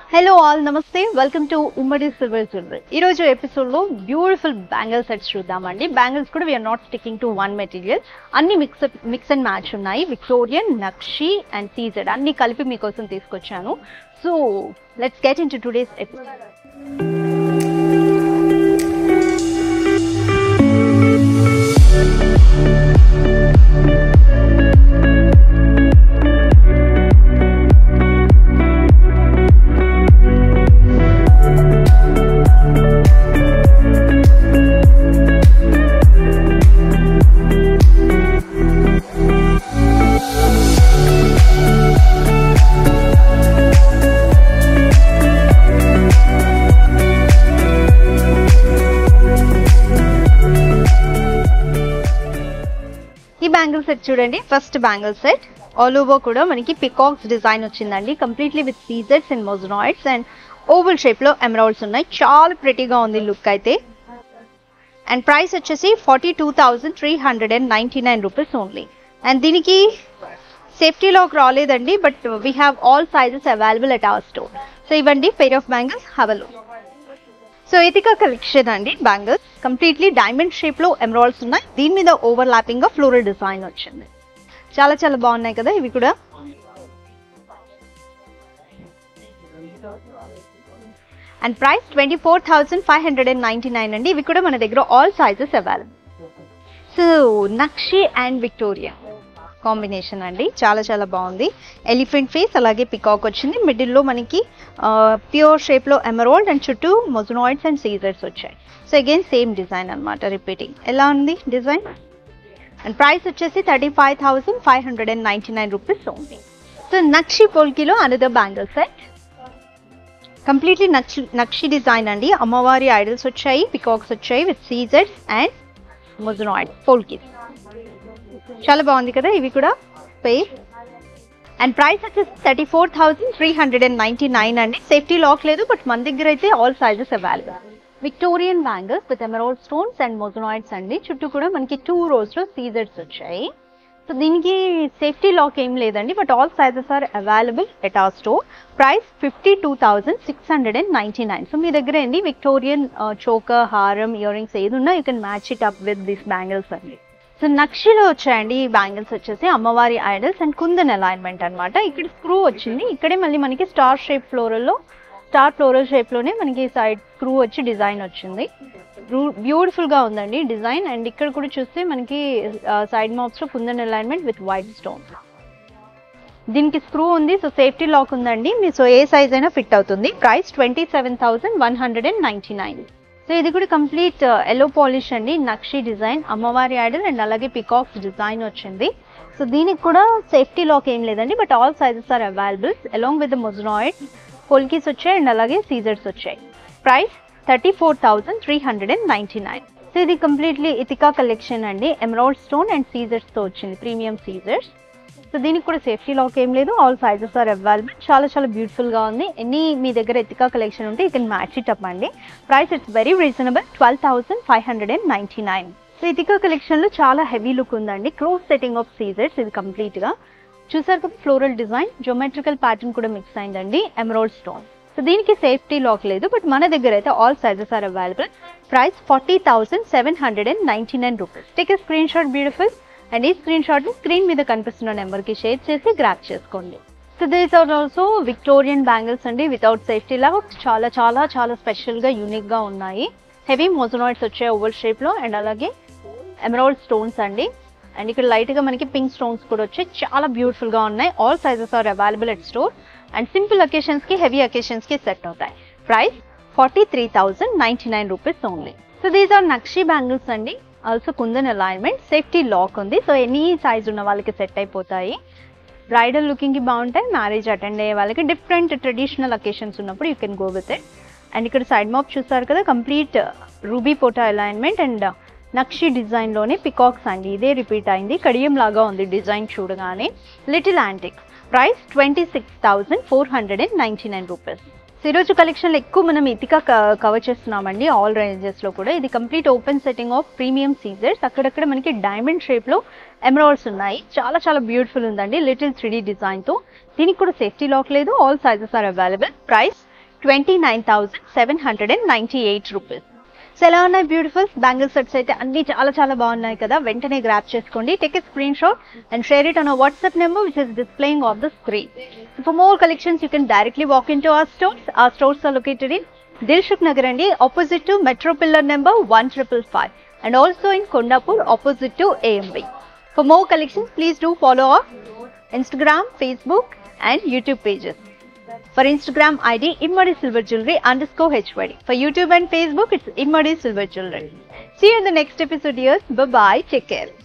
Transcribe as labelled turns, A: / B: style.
A: Hello all నమస్తే welcome to Ummadi silver jewellery ఈ రోజు ఎపిసోడ్ లో బ్యూటిఫుల్ బ్యాంగిల్ సెట్స్ చూద్దామండి బ్యాంగిల్స్ కూడా we're not sticking to one material అన్ని మిక్స్ మిక్స్ అండ్ మ్యాచ్ ఉన్నాయి విక్టోరియన్ నక్షి అండ్ సీజెడ్ అన్ని కలిపి మీకోసం తీసుకొచ్చాను so let's get in to today's episode ఈ బ్యాంగిల్ సెట్ చూడండి first bangle set all over కూడా మనకి పికాక్స్ డిజైన్ వచ్చిందండి కంప్లీట్లీ విత్ సీజెడ్స్ and moissanites and oval shape లో ఎమరాల్డ్స్ ఉన్నాయి చాలా ప్రెటీగా ఉంది లుక్ అయితే అండ్ ప్రైస్ వచ్చేసి forty two thousand three hundred and ninety nine rupees only and దీనికి సేఫ్టీ లాక్ రాలేదండి but we have all sizes available at our store so ఇవ్వండి పెయిర్ ఆఫ్ బ్యాంగిల్స్ హవలు సో ఇతికా కలెక్షన్ అండి bangles completely diamond shape లో emeralds ఉన్నాయి దీని మీద overlapping గా ఫ్లోరల్ డిజైన్ వచ్చింది చాలా చాలా బాగున్నాయి కదా ఇవి కూడా and price twenty four thousand five hundred and ninety nine అండి ఇవి కూడా మన దగ్గర all sizes available so nakshi and Victoria combination అండి చాలా చాలా బాగుంది ఎలిఫెంట్ ఫేస్ అలాగే పికాక్ వచ్చింది మిడిల్లో మనకి ప్యూర్ షేప్లో ఎమరాల్డ్ అండ్ చుట్టూ మొజనాయిడ్స్ అండ్ సీజర్స్ వచ్చాయి సో అగైన్ సేమ్ డిజైన్ అనమాట రిపీటింగ్ ఎలా ఉంది డిజైన్ అండ్ ప్రైస్ వచ్చేసి thirty five thousand five hundred and ninety nine rupees ఉంది సో నక్షి పోల్కిలో another bangle set completely nakshi nakshi design అండి అమ్మవారి ఐడల్స్ వచ్చాయి పికాక్స్ వచ్చాయి విత్ సీజర్స్ అండ్ మొజనాయిడ్ పోల్కిస్ చాలా బాగుంది కదా ఇవి కూడా పెయిర్ అండ్ ప్రైస్ వచ్చేసి thirty four thousand three hundred and ninety nine అండి సేఫ్టీ లాక్ లేదు బట్ మన దగ్గర అయితే all sizes available Victorian bangles with emerald stones and moissanites అండి చుట్టూ కూడా మనకి టూ రోస్లో సీజర్స్ వచ్చాయి సో దీనికి సేఫ్టీ లాక్ ఏం లేదండి but all sizes are available at our store price fifty two thousand six hundred and ninety nine so మీ దగ్గర ఏంటి విక్టోరియన్ చోకర్ హారం ఇయర్ రింగ్స్ ఏది ఉన్నా you can match it up with this bangles అండి so నక్షిలో వచ్చాయండి ఈ బ్యాంగిల్స్ వచ్చేసి అమ్మవారి ఐడల్స్ అండ్ కుందన్ అలైన్మెంట్ అనమాట ఇక్కడ స్క్రూ వచ్చింది ఇక్కడే మళ్ళీ మనకి స్టార్ షేప్ ఫ్లోరల్లో స్టార్ ఫ్లోరల్ షేప్లోనే మనకి సైడ్ స్క్రూ వచ్చి డిజైన్ వచ్చింది బ్యూటిఫుల్ గా ఉందండి డిజైన్ అండ్ ఇక్కడ కూడా చూస్తే మనకి సైడ్ మాప్స్ లో kundan alignment with white stone దీనికి స్క్రూ ఉంది సో సేఫ్టీ లాక్ ఉందండి మీ సో ఏ సైజ్ అయినా ఫిట్ అవుతుంది price twenty seven thousand one hundred and ninety nine so ఇది కూడా కంప్లీట్ ఎల్లో పాలిష్ అండి నక్షి డిజైన్ అమ్మవారి ఐడల్ అండ్ అలాగే పికాక్స్ డిజైన్ వచ్చింది సో దీనికి కూడా సేఫ్టీ లాక్ ఏం లేదండి but all sizes are available along with మొజనాయిడ్ హోల్కీస్ వచ్చాయి అండ్ అలాగే సీజర్స్ వచ్చాయి price thirty four thousand three hundred and ninety nine so ఇది కంప్లీట్లీ ఇతికా కలెక్షన్ అండి ఎమరాల్డ్ స్టోన్ అండ్ సీజర్స్తో వచ్చింది ప్రీమియం సీజర్స్ సో దీనికి కూడా సేఫ్టీ లాక్ ఏం లేదు ఆల్ సైజెస్ ఆర్ అవైలబుల్ చాలా చాలా బ్యూటిఫుల్గా ఉంది ఎన్ని మీ దగ్గర ఎతికా కలెక్షన్ ఉంటే you can match it up అండి price it's very reasonable twelve thousand five hundred and ninety nine so Ithika కలెక్షన్లో చాలా హెవీ లుక్ ఉందండి క్లోజ్ సెట్టింగ్ ఆఫ్ సీజర్స్ ఇది కంప్లీట్గా చూసారు కదా ఫ్లోరల్ డిజైన్ జోమెట్రికల్ ప్యాటర్న్ కూడా మిక్స్ అయిందండి ఎమరాల్డ్ స్టోన్ సో దీనికి సేఫ్టీ లాక్ లేదు బట్ మన దగ్గర అయితే all sizes are available price forty thousand seven hundred and ninety nine rupees take a screenshot beautiful and ఈ స్క్రీన్ షాట్ని screen మీద కనిపిస్తున్న నెంబర్కి షేర్ చేసి గ్రాప్ చేసుకోండి so these are also Victorian bangles అండి వితౌట్ సేఫ్టీ లాక్ చాలా చాలా చాలా స్పెషల్గా యూనిక్గా ఉన్నాయి హెవీ మోజనాయిడ్స్ వచ్చాయి ఓవల్ షేప్లో అండ్ అలాగే ఎమరాల్డ్ స్టోన్స్ అండి అండ్ ఇక్కడ లైట్గా మనకి పింక్ స్టోన్స్ కూడా వచ్చాయి చాలా బ్యూటిఫుల్గా ఉన్నాయి all sizes are available at store and simple అకేషన్స్కి హెవీ అకేషన్స్కి సెట్ అవుతాయి price forty three thousand ninety nine rupees only so these are nakshi bangles అండి also kundan alignment safety lock ఉంది సో ఎనీ సైజ్ ఉన్న వాళ్ళకి సెట్ అయిపోతాయి బ్రైడల్ లుకింగ్కి బాగుంటాయి marriage attend అయ్యే వాళ్ళకి డిఫరెంట్ ట్రెడిషనల్ అకేషన్స్ ఉన్నప్పుడు you can go with it and ఇక్కడ సైడ్ మాప్ చూస్తారు కదా కంప్లీట్ రూబీ పోటా అలైన్మెంట్ అండ్ నక్షి డిజైన్లోనే పికాక్స్ అండి ఇదే రిపీట్ అయింది కడియం లాగా ఉంది డిజైన్ చూడగానే little antique price twenty six thousand four hundred and ninety nine rupees so ఈరోజు కలెక్షన్లో ఎక్కువ మనం ఇతికా కవర్ చేస్తున్నామండి ఆల్ రేంజెస్లో కూడా ఇది complete open setting of premium సీజర్స్ అక్కడక్కడ మనకి డైమండ్ షేప్లో ఎమరాల్డ్స్ ఉన్నాయి చాలా చాలా బ్యూటిఫుల్ ఉందండి లిటిల్ త్రీ డిజైన్తో దీనికి కూడా సేఫ్టీ లాక్ లేదు all sizes are available price twenty nine thousand seven hundred and ninety eight rupees so ఎలా ఉన్నాయి బ్యూటిఫుల్ బ్యాంగిల్ సెట్స్ అయితే అన్ని చాలా చాలా బాగున్నాయి కదా వెంటనే గ్రాప్ చేసుకోండి take a screenshot and share it on WhatsApp number which is displaying of the screen for more collections you can directly walk in to our stores uh stores are located in Dilsukh Nagar అండి opposite to metro pillar number one triple five and also in Kondapur opposite to AMB for more collections please do follow up Instagram, Facebook, and YouTube pages. For Instagram ID, Immadi Silver Jewelry underscore HYD. For YouTube and Facebook, it's Immadi Silver Jewelry. See you in the next episode, dears. Bye bye. Take care.